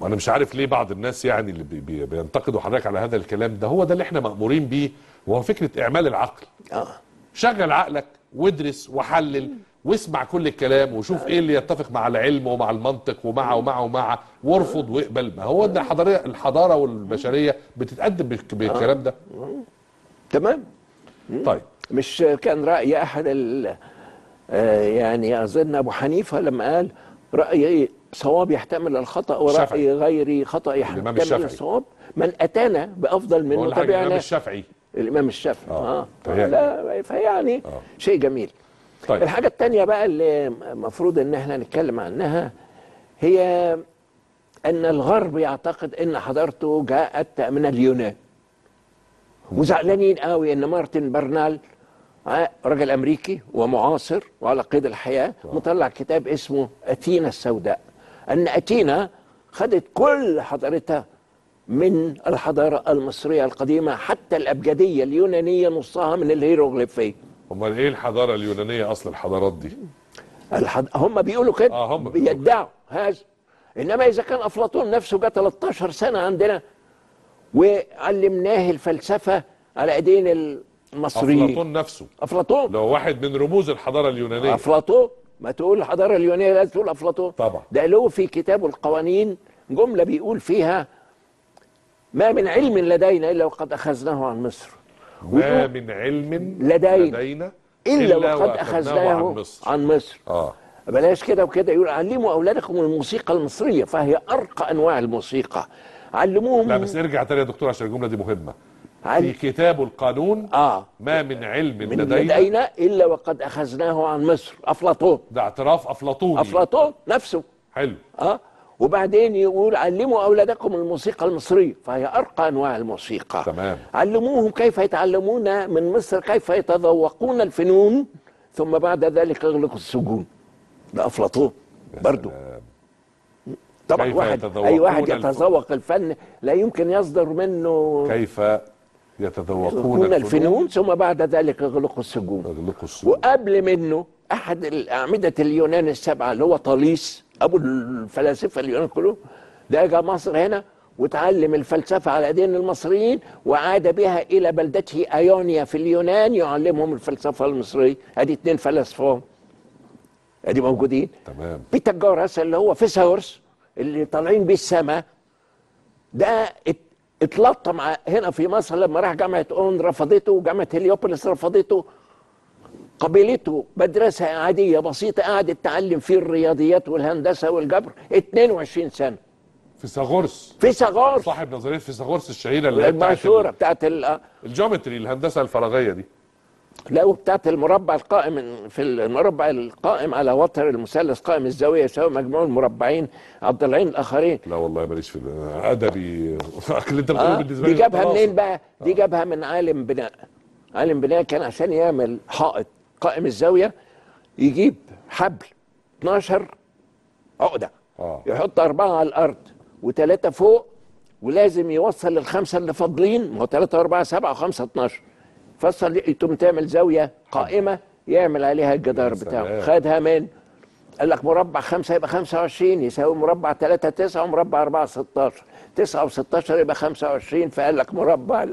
وانا مش عارف ليه بعض الناس يعني اللي بي بي بينتقدوا حضرتك على هذا الكلام ده هو ده اللي احنا مأمورين بيه وهو فكرة اعمال العقل اه شغل عقلك وادرس وحلل واسمع كل الكلام وشوف ايه اللي يتفق مع العلم ومع المنطق ومع ومع ومع وارفض واقبل ما هو ده الحضارة الحضارة والبشرية بتتقدم بالك- بالكلام ده تمام طيب مش كان رأي أحد ال آه، يعني أظن أبو حنيفة لما قال رأيي صواب يحتمل الخطأ الشافعي. ورأي غيري خطأ الإمام يحتمل الشافعي. الصواب من أتانا بافضل منه بقول حاجه الامام تبعنا الشافعي الامام الشافعي آه. اه, فهي- لا فيعني آه. شيء جميل طيب الحاجه الثانيه بقى اللي المفروض ان احنا نتكلم عنها هي ان الغرب يعتقد ان حضارته جاءت من اليونان وزعلانين قوي ان مارتن برنال ع- راجل امريكي ومعاصر وعلى قيد الحياه مطلع كتاب اسمه اتينا السوداء ان اتينا خدت كل حضارتها من الحضاره المصريه القديمه حتى الابجديه اليونانيه نصها من الهيروغليفيه امال ايه الحضاره اليونانيه اصل الحضارات دي الحض... هم بيقولوا كده آه، هم بيقولوا بيدعوا هذا انما اذا كان افلاطون نفسه جه 13 سنه عندنا وعلمناه الفلسفه على ايدين المصريين افلاطون نفسه افلاطون لو واحد من رموز الحضاره اليونانيه افلاطون ما تقول الحضاره اليونانيه لازم تقول افلاطون طبعا. ده له في كتابه القوانين جمله بيقول فيها ما من علم لدينا الا وقد اخذناه عن مصر ما ويقول من علم لدينا لدينا الا وقد وأخذناه اخذناه عن مصر عن مصر اه بلاش كده وكده يقول علموا اولادكم الموسيقى المصريه فهي ارقى انواع الموسيقى علموهم لا بس ارجع تاني يا دكتور عشان الجمله دي مهمه في عل... كتاب القانون اه ما من علم من لدينا لدينا الا وقد اخذناه عن مصر افلاطون ده اعتراف افلاطوني افلاطون نفسه حلو اه وبعدين يقول علموا اولادكم الموسيقى المصريه فهي ارقى انواع الموسيقى تمام. علموهم كيف يتعلمون من مصر كيف يتذوقون الفنون ثم بعد ذلك يغلقوا السجون ده افلاطون برضو سلام. طبعا كيف واحد يتذوقون اي واحد الفن؟ يتذوق الفن لا يمكن يصدر منه كيف يتذوقون يتذوقون الفنون الفنون ثم بعد ذلك يغلقوا السجون يغلقوا السوق وقبل منه احد الاعمده اليونان السبعه اللي هو طاليس ابو الفلاسفه اليونان كلهم ده جاء مصر هنا وتعلم الفلسفه على ايدين المصريين وعاد بها الى بلدته ايونيا في اليونان يعلمهم الفلسفه المصريه ادي اتنين فلاسفه ادي موجودين تمام بيتاجورس اللي هو فيثاغورس اللي طالعين بيه السماء ده ات- اتلطم ع- هنا في مصر لما راح جامعه اون رفضته وجامعه هليوبوليس رفضته قبيلته مدرسه عاديه بسيطه قعدت تعلم فيه الرياضيات والهندسه والجبر 22 سنه فيثاغورس فيثاغورس صاحب نظريه فيثاغورس الشهيره اللي هي بتاعت المشهوره بتاعت ال- الجيومتري الهندسه الفراغيه دي لا وبتاعت المربع القائم في المربع القائم على وتر المثلث قائم الزاويه يساوي مجموع المربعين الضلعين الاخرين لا والله ماليش في ال- ادبي اللي انت بتقوله آه بالنسبه دي لي جابها خلاص. منين بقى؟ دي جابها من عالم بناء عالم بناء كان عشان يعمل حائط قائم الزاويه يجيب حبل 12 عقده اه يحط اربعه على الارض وثلاثه فوق ولازم يوصل الخمسه اللي فاضلين ما هو ثلاثه واربعه سبعه وخمسه 12 فصل تقوم تعمل زاويه قائمه يعمل عليها الجدار يا بتاعه سلام. خدها من قال لك مربع خمسة يبقى 25 يساوي مربع 3 9 ومربع 4 16 9 و16 يبقى 25 فقال لك مربع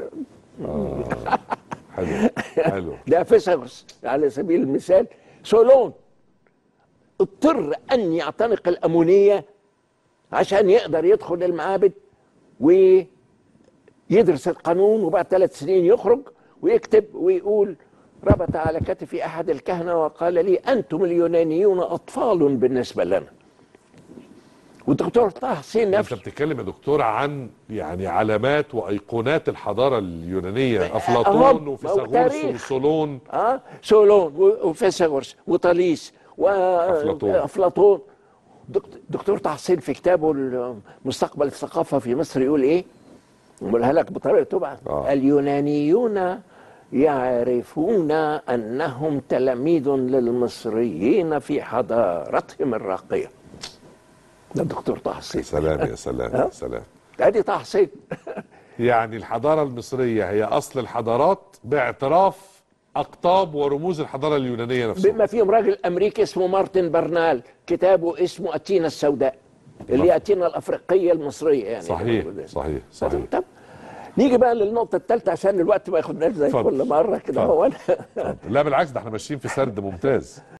حلو حلو ده فيثاغورس على سبيل المثال سولون اضطر ان يعتنق الامونيه عشان يقدر يدخل المعابد ويدرس القانون وبعد ثلاث سنين يخرج ويكتب ويقول ربط على كتفي احد الكهنه وقال لي انتم اليونانيون اطفال بالنسبه لنا والدكتور طه حسين انت نفسه بتتكلم يا دكتور عن يعني علامات وايقونات الحضاره اليونانيه أهم. افلاطون ما هو وفيثاغورس تاريخ. وسولون اه سولون و- وفيثاغورس وطاليس أفلاطون. وافلاطون دكت- دكتور تحسين في كتابه مستقبل الثقافه في مصر يقول ايه؟ بقولها لك بطريقته بقى آه. اليونانيون يعرفون انهم تلاميذ للمصريين في حضارتهم الراقيه ده الدكتور طه يا حسين سلام يا سلام يا سلام ادي طه حسين يعني الحضاره المصريه هي اصل الحضارات باعتراف اقطاب ورموز الحضاره اليونانيه نفسها بما فيهم راجل امريكي اسمه مارتن برنال كتابه اسمه اتينا السوداء اللي ياتينا الافريقيه المصريه يعني صحيح صحيح صحيح طب نيجي بقى للنقطه الثالثه عشان الوقت ما ياخدناش زي اتفضل. كل مره كده اتفضل. هو أنا لا بالعكس ده احنا ماشيين في سرد ممتاز